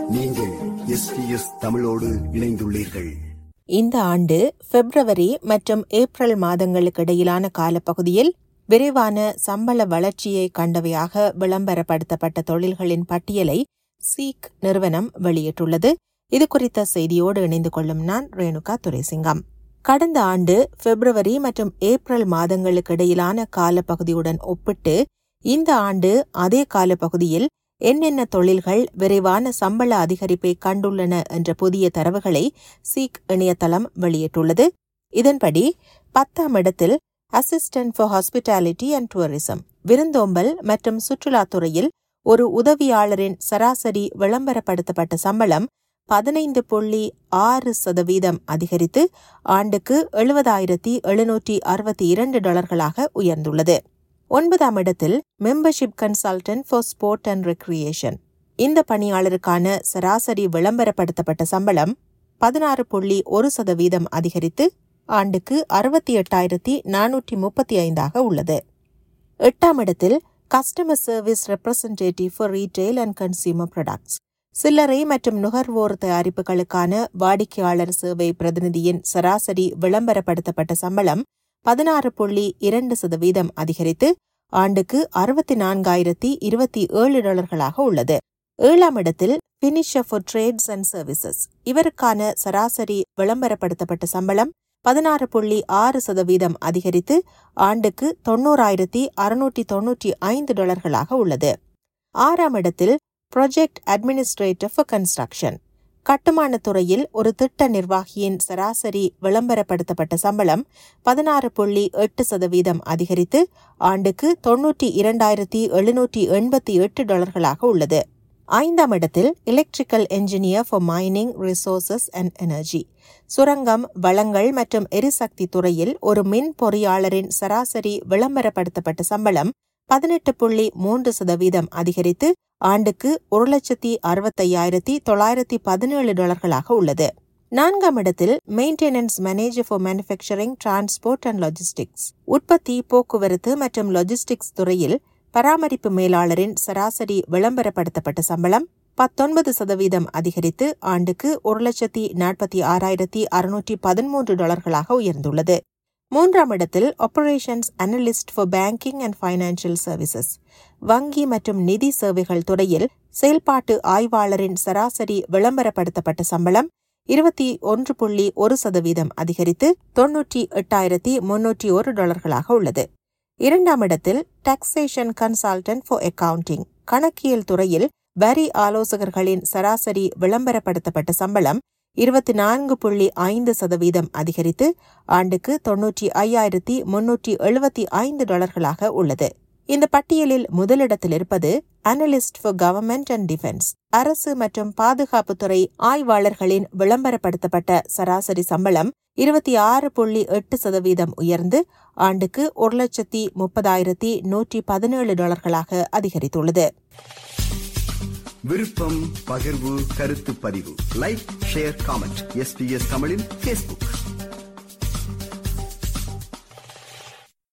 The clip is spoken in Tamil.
நீங்கள் எஸ்பிஎஸ் தமிழோடு இணைந்துள்ளீர்கள் இந்த ஆண்டு பிப்ரவரி மற்றும் ஏப்ரல் மாதங்களுக்கு இடையிலான காலப்பகுதியில் விரைவான சம்பள வளர்ச்சியை கண்டவையாக விளம்பரப்படுத்தப்பட்ட தொழில்களின் பட்டியலை சீக் நிறுவனம் வெளியிட்டுள்ளது இது குறித்த செய்தியோடு இணைந்து கொள்ளும் நான் ரேணுகா துரைசிங்கம் கடந்த ஆண்டு பிப்ரவரி மற்றும் ஏப்ரல் மாதங்களுக்கு இடையிலான காலப்பகுதியுடன் ஒப்பிட்டு இந்த ஆண்டு அதே காலப்பகுதியில் என்னென்ன தொழில்கள் விரைவான சம்பள அதிகரிப்பை கண்டுள்ளன என்ற புதிய தரவுகளை சீக் இணையதளம் வெளியிட்டுள்ளது இதன்படி பத்தாம் இடத்தில் assistant for hospitality and tourism விருந்தோம்பல் மற்றும் சுற்றுலாத்துறையில் ஒரு உதவியாளரின் சராசரி விளம்பரப்படுத்தப்பட்ட சம்பளம் பதினைந்து புள்ளி ஆறு சதவீதம் அதிகரித்து ஆண்டுக்கு எழுபதாயிரத்தி எழுநூற்றி அறுபத்தி இரண்டு டாலர்களாக உயர்ந்துள்ளது ஒன்பதாம் இடத்தில் membership consultant for sport and recreation இந்த பணியாளருக்கான சராசரி விளம்பரப்படுத்தப்பட்ட சம்பளம் பதினாறு புள்ளி ஒரு சதவீதம் அதிகரித்து ஆண்டுக்கு அறுபத்தி எட்டாயிரத்தி நானூற்றி முப்பத்தி ஐந்தாக உள்ளது எட்டாம் இடத்தில் customer service representative for retail and consumer products சில்லறை மற்றும் நுகர்வோர் தயாரிப்புகளுக்கான வாடிக்கையாளர் சேவை பிரதிநிதியின் சராசரி விளம்பரப்படுத்தப்பட்ட சம்பளம் பதினாறு புள்ளி இரண்டு சதவீதம் அதிகரித்து ஆண்டுக்கு அறுபத்தி நான்காயிரத்தி இருபத்தி ஏழு டாலர்களாக உள்ளது ஏழாம் இடத்தில் finisher for trades and services இவருக்கான சராசரி விளம்பரப்படுத்தப்பட்ட சம்பளம் பதினாறு புள்ளி ஆறு சதவீதம் அதிகரித்து ஆண்டுக்கு தொண்ணூறாயிரத்தி அறுநூற்றி தொன்னூற்றி ஐந்து டாலர்களாக உள்ளது ஆறாம் இடத்தில் ப்ராஜெக்ட் அட்மினிஸ்ட்ரேட்டர் ஃபார் கன்ஸ்ட்ரக்ஷன் கட்டுமானத் துறையில் ஒரு திட்ட நிர்வாகியின் சராசரி விளம்பரப்படுத்தப்பட்ட சம்பளம் பதினாறு புள்ளி எட்டு சதவீதம் அதிகரித்து ஆண்டுக்கு தொன்னூற்றி இரண்டாயிரத்தி எழுநூற்றி எண்பத்தி எட்டு டாலர்களாக உள்ளது ஐந்தாம் இடத்தில் electrical engineer for mining resources and energy சுரங்கம் வளங்கள் மற்றும் எரிசக்தி துறையில் ஒரு மின் பொறியாளரின் சராசரி விளம்பரப்படுத்தப்பட்ட சம்பளம் பதினெட்டு புள்ளி மூன்று சதவீதம் அதிகரித்து ஆண்டுக்கு ஒரு லட்சத்தி அறுபத்தையாயிரத்தி தொள்ளாயிரத்தி பதினேழு டாலர்களாக உள்ளது நான்காம் இடத்தில் maintenance manager for manufacturing transport and logistics உற்பத்தி போக்குவரத்து மற்றும் லாஜிஸ்டிக்ஸ் துறையில் பராமரிப்பு மேலாளரின் சராசரி விளம்பரப்படுத்தப்பட்ட சம்பளம் பத்தொன்பது சதவீதம் அதிகரித்து ஆண்டுக்கு ஒரு லட்சத்தி நாற்பத்தி ஆறாயிரத்தி அறுநூற்றி பதிமூன்று டாலர்களாக உயர்ந்துள்ளது மூன்றாம் இடத்தில் operations analyst for banking and financial services வங்கி மற்றும் நிதி சேவைகள் துறையில் செயல்பாட்டு ஆய்வாளரின் சராசரி விளம்பரப்படுத்தப்பட்ட சம்பளம் இருபத்தி ஒன்று புள்ளி ஒரு சதவீதம் அதிகரித்து தொன்னூற்றி எட்டாயிரத்தி முன்னூற்றி ஒரு டாலர்களாக உள்ளது இரண்டாம் இடத்தில் டாக்ஸேஷன் கன்சல்டன்ட் ஃபார் அக்கவுண்டிங் கணக்கியல் துறையில் வரி ஆலோசகர்களின் சராசரி விளம்பரப்படுத்தப்பட்ட சம்பளம் இருபத்தி நான்கு புள்ளி ஐந்து சதவீதம் அதிகரித்து ஆண்டுக்கு தொன்னூற்றி ஐயாயிரத்தி முன்னூற்றி எழுபத்தி ஐந்து டாலர்களாக உள்ளது இந்த பட்டியலில் முதலிடத்தில் இருப்பது analyst for government and defence அரசு மற்றும் பாதுகாப்புத்துறை ஆய்வாளர்களின் விளம்பரப்படுத்தப்பட்ட சராசரி சம்பளம் இருபத்தி ஆறு புள்ளி எட்டு சதவீதம் உயர்ந்து ஆண்டுக்கு ஒரு லட்சத்தி முப்பதாயிரத்தி நூற்றி பதினேழு டாலர்களாக அதிகரித்துள்ளது விருப்பம் பகிர்வு கருத்து பதிவு லைக் ஷேர் காமெண்ட் எஸ்பிஎஸ் தமிழின் ஃபேஸ்புக்